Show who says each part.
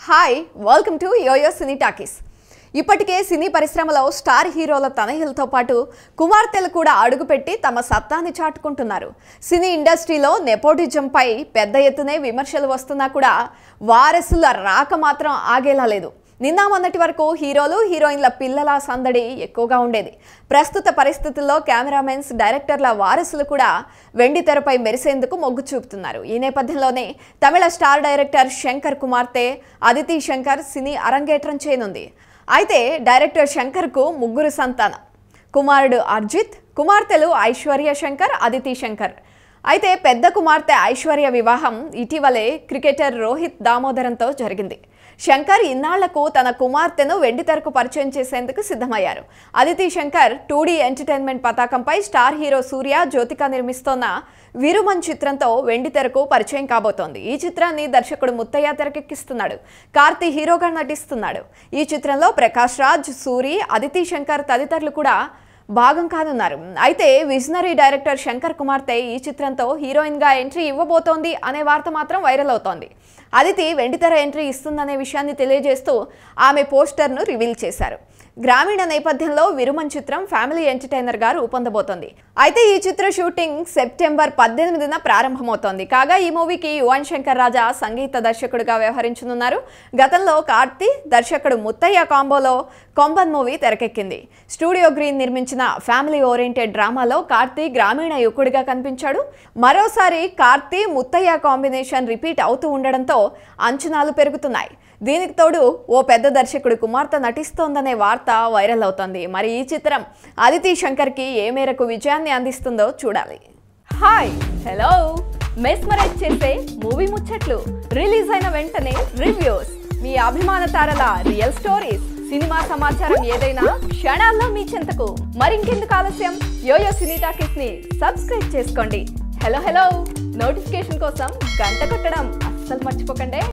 Speaker 1: hi welcome to YoYo Cine Talkies ఇప్పటికే సినీ పరిశ్రమలో స్టార్ హీరోల తనయులతో పాటు కుమార్తెలు కూడా అడుగుపెట్టి తమ సత్తాని చాటుకుంటున్నారు సినీ ఇండస్ట్రీలో నెపోటిజంపై పెద్ద ఎత్తునే విమర్శలు వస్తున్నా కూడా వారసుల రాక మాత్రం ఆగేలా లేదు నిన్న మొన్నటి వరకు హీరోలు హీరోయిన్ల పిల్లల సందడి ఎక్కువగా ఉండేది ప్రస్తుత పరిస్థితుల్లో కెమెరామెన్స్ డైరెక్టర్ల వారసులు కూడా వెండి తెరపై మెరిసేందుకు మొగ్గు చూపుతున్నారు ఈ నేపథ్యంలోనే తమిళ స్టార్ డైరెక్టర్ శంకర్ కుమార్తె అదితి శంకర్ సినీ అరంగేట్రం చేయనుంది అయితే డైరెక్టర్ శంకర్కు ముగ్గురు సంతానం కుమారుడు అర్జిత్ కుమార్తెలు ఐశ్వర్య శంకర్ అదితి శంకర్ అయితే పెద్ద కుమార్తె ఐశ్వర్య వివాహం ఇటీవలే క్రికెటర్ రోహిత్ దామోదరంతో జరిగింది శంకర్ ఇన్నాళ్లకు తన కుమార్తెను వెండితెరకు పరిచయం చేసేందుకు సిద్ధమయ్యారు అదితి శంకర్ టూ ఎంటర్టైన్మెంట్ పతాకంపై స్టార్ హీరో సూర్య జ్యోతిక నిర్మిస్తోన్న విరుమన్ చిత్రంతో వెండితెరకు పరిచయం కాబోతోంది ఈ చిత్రాన్ని దర్శకుడు ముత్తయ్య తెరకెక్కిస్తున్నాడు కార్తీ హీరోగా నటిస్తున్నాడు ఈ చిత్రంలో ప్రకాష్ రాజ్ సూరి అదితి శంకర్ తదితరులు కూడా భాగం కానున్నారు అయితే విజనరీ డైరెక్టర్ శంకర్ కుమార్తె ఈ చిత్రంతో హీరోయిన్గా ఎంట్రీ ఇవ్వబోతోంది అనే వార్త మాత్రం వైరల్ అవుతోంది అదితి వెండితెర ఎంట్రీ ఇస్తుందనే విషయాన్ని తెలియజేస్తూ ఆమె పోస్టర్ను రివీల్ చేశారు గ్రామీణ నేపథ్యంలో విరుమన్ చిత్రం ఫ్యామిలీ ఎంటర్టైనర్ గా రూపొందబోతోంది అయితే ఈ చిత్ర షూటింగ్ సెప్టెంబర్ పద్దెనిమిదిన ప్రారంభమవుతోంది కాగా ఈ మూవీకి యువన్ శంకర్ రాజా సంగీత దర్శకుడిగా వ్యవహరించనున్నారు గతంలో కార్తీ దర్శకుడు ముత్తయ్య కాంబోలో కొంబన్ మూవీ తెరకెక్కింది స్టూడియో గ్రీన్ నిర్మించిన ఫ్యామిలీ ఓరియంటెడ్ డ్రామాలో కార్తీ గ్రామీణ యువకుడిగా కనిపించాడు మరోసారి కార్తీ ముత్తయ్య కాంబినేషన్ రిపీట్ అవుతూ ఉండడంతో అంచనాలు పెరుగుతున్నాయి దీనికి తోడు ఓ పెద్ద దర్శకుడు కుమార్తె నటిస్తోందనే వార్త వైరల్ అవుతోంది మరి ఈ చిత్రం అదితి శంకర్కి ఏ మేరకు విజయాన్ని అందిస్తుందో చూడాలి హాయ్ హలో మెస్మరైజ్ చేసే మూవీ ముచ్చట్లు రిలీజ్ అయిన వెంటనే రివ్యూస్ మీ అభిమాన తారల రియల్ స్టోరీస్ సినిమా సమాచారం ఏదైనా క్షణాల్లో మీ చెంతకు మరింకెందుకు ఆలస్యం యోయో సినీ టాకీస్ ని సబ్స్క్రైబ్ చేసుకోండి హలో హలో నోటిఫికేషన్ కోసం గంట కొట్టడం అస్సలు మర్చిపోకండి